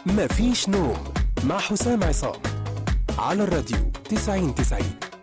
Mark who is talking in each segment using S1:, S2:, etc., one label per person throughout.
S1: مفيش نوم مع حسام عصام على الراديو 90 90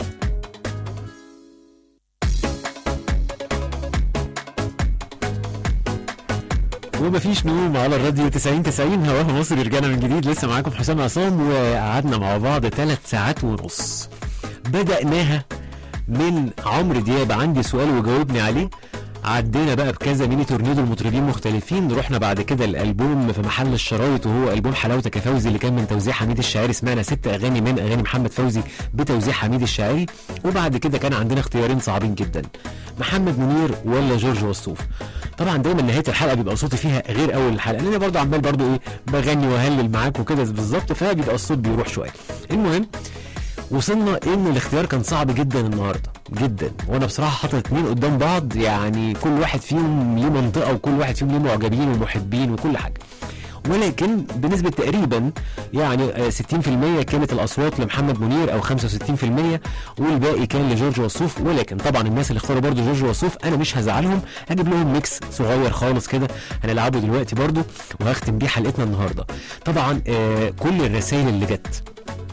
S2: ومفيش نوم على الراديو 90 90 هواها مصر رجعنا من جديد لسه معاكم حسام عصام وقعدنا مع بعض ثلاث ساعات ونص بدأناها من عمرو دياب عندي سؤال وجاوبني عليه عدينا بقى بكذا ميني تورنيدو المطربين مختلفين رحنا بعد كده الالبوم في محل الشرايط وهو البوم حلاوتك يا فوزي اللي كان من توزيع حميد الشاعري سمعنا ست اغاني من اغاني محمد فوزي بتوزيع حميد الشاعري وبعد كده كان عندنا اختيارين صعبين جدا محمد منير ولا جورج وسوف طبعا دايما نهايه الحلقه بيبقى صوتي فيها غير اول الحلقه لان برضه عمال برضه ايه بغني واهلل معاك وكده بالظبط فبيبقى الصوت بيروح شويه المهم وصلنا ان الاختيار كان صعب جدا النهارده جدا وانا بصراحه حاطط اتنين قدام بعض يعني كل واحد فيهم ليه منطقه وكل واحد فيهم ليه معجبين ومحبين وكل حاجه ولكن بنسبة تقريبا يعني آه، 60% كانت الأصوات لمحمد منير أو 65% والباقي كان لجورج وسوف ولكن طبعا الناس اللي اختاروا برضو جورج وسوف أنا مش هزعلهم هجيب لهم ميكس صغير خالص كده هنلعبه دلوقتي برضو وهختم بيه حلقتنا النهاردة طبعا آه كل الرسائل اللي جت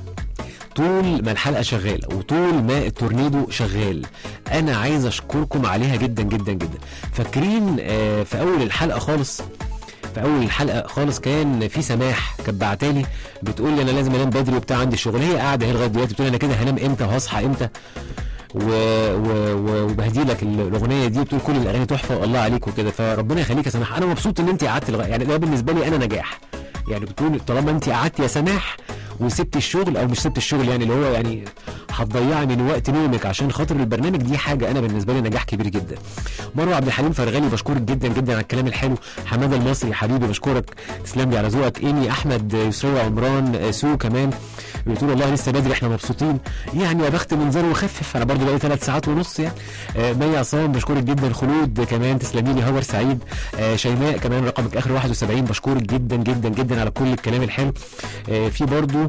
S2: طول ما الحلقه شغاله وطول ما التورنيدو شغال انا عايز اشكركم عليها جدا جدا جدا فاكرين آه، في اول الحلقه خالص في اول الحلقه خالص كان في سماح كانت بعتالي بتقول لي انا لازم انام بدري وبتاع عندي شغل هي قاعده هي لغايه دلوقتي بتقول لي انا كده هنام امتى وهصحى امتى و... و... و... وبهدي لك ال- الاغنيه دي بتقول كل الاغاني تحفه والله عليك وكده فربنا يخليك يا سماح انا مبسوط ان انت قعدت لغايه يعني ده بالنسبه لي انا نجاح يعني بتقول طالما انت قعدت يا سماح وسبت الشغل او مش سبت الشغل يعني اللي هو يعني هتضيعي من وقت نومك عشان خاطر البرنامج دي حاجه انا بالنسبه لي نجاح كبير جدا مروه عبد الحليم فرغالي بشكرك جدا جدا على الكلام الحلو حماده المصري حبيبي بشكرك تسلم لي على ذوقك ايمي احمد يسرى عمران آه، سو كمان بتقول والله لسه بدري احنا مبسوطين يعني يا بخت من زر وخفف انا برضو بقالي ثلاث ساعات ونص يعني آه، مي عصام بشكرك جدا خلود كمان تسلمي لي هاور سعيد آه، شيماء كمان رقمك اخر 71 بشكرك جدا جدا جدا على كل الكلام الحلو آه، في برضو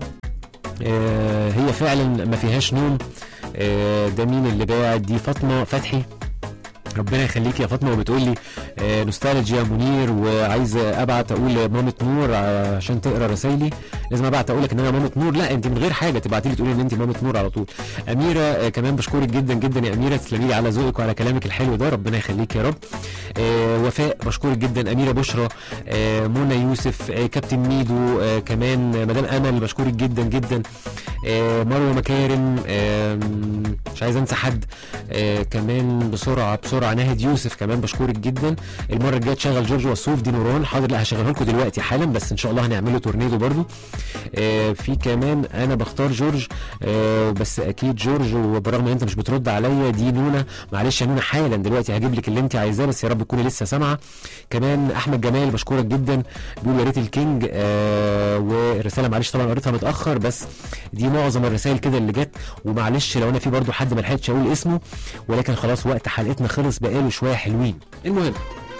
S2: آه، هي فعلا ما فيهاش نوم آه، ده مين اللي باعت دي فاطمه فتحي ربنا يخليك يا فاطمه وبتقول لي آه، نوستالجيا منير وعايزه ابعت اقول مامة نور آه، عشان تقرا رسايلي لازم ابعت اقول لك ان انا مامة نور لا انت من غير حاجه تبعتي لي تقولي ان انت مامة نور على طول اميره آه، كمان بشكرك جدا جدا يا اميره تسلمي لي على ذوقك وعلى كلامك الحلو ده ربنا يخليك يا رب آه، وفاء بشكرك جدا اميره بشرى آه، منى يوسف آه، كابتن ميدو آه، كمان آه، مدام امل بشكرك جدا جدا آه، مروه مكارم آه، مش عايز انسى حد آه، كمان بسرعه بسرعه ناهد يوسف كمان بشكرك جدا المره الجايه تشغل جورج وسوف دي نوران حاضر لا هشغله لكم دلوقتي حالا بس ان شاء الله هنعمله تورنيدو برضو آه، في كمان انا بختار جورج آه، بس اكيد جورج وبرغم ان انت مش بترد عليا دي نونا معلش يا نونا حالا دلوقتي هجيب لك اللي انت عايزاه بس يا رب تكوني لسه سامعه كمان احمد جمال بشكرك جدا بيقول يا ريت الكينج آه والرساله معلش طبعا قريتها متاخر بس دي معظم الرسائل كده اللي جت ومعلش لو انا في برضو حد ما لحقتش اقول اسمه ولكن خلاص وقت حلقتنا خلص بقاله شويه حلوين المهم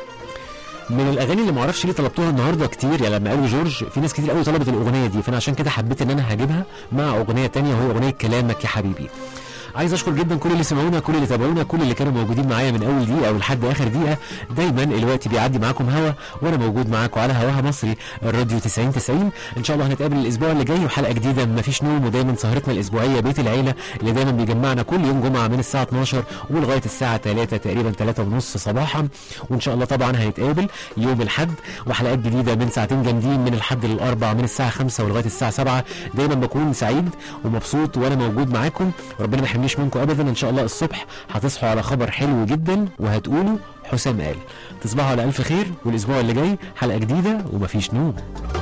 S2: من الاغاني اللي معرفش ليه طلبتوها النهارده كتير يعني لما قالوا جورج في ناس كتير قوي طلبت الاغنيه دي فانا عشان كده حبيت ان انا هجيبها مع اغنيه تانية وهي اغنيه كلامك يا حبيبي عايز اشكر جدا كل اللي سمعونا كل اللي تابعونا كل اللي كانوا موجودين معايا من اول دقيقه ولحد اخر دقيقه دايما الوقت بيعدي معاكم هوا وانا موجود معاكم على هواها مصري الراديو 90 90 ان شاء الله هنتقابل الاسبوع اللي جاي وحلقه جديده من مفيش نوم ودايما سهرتنا الاسبوعيه بيت العيله اللي دايما بيجمعنا كل يوم جمعه من الساعه 12 ولغايه الساعه 3 تقريبا 3 ونص صباحا وان شاء الله طبعا هنتقابل يوم الاحد وحلقات جديده من ساعتين جامدين من الحد للاربع من الساعه 5 ولغايه الساعه 7 دايما بكون سعيد ومبسوط وانا موجود معاكم وربنا ما يحرمنيش منكم ابدا ان شاء الله الصبح هتصحوا على خبر حلو جدا وهتقولوا حسام قال تصبحوا على الف خير والاسبوع اللي جاي حلقه جديده ومفيش نوم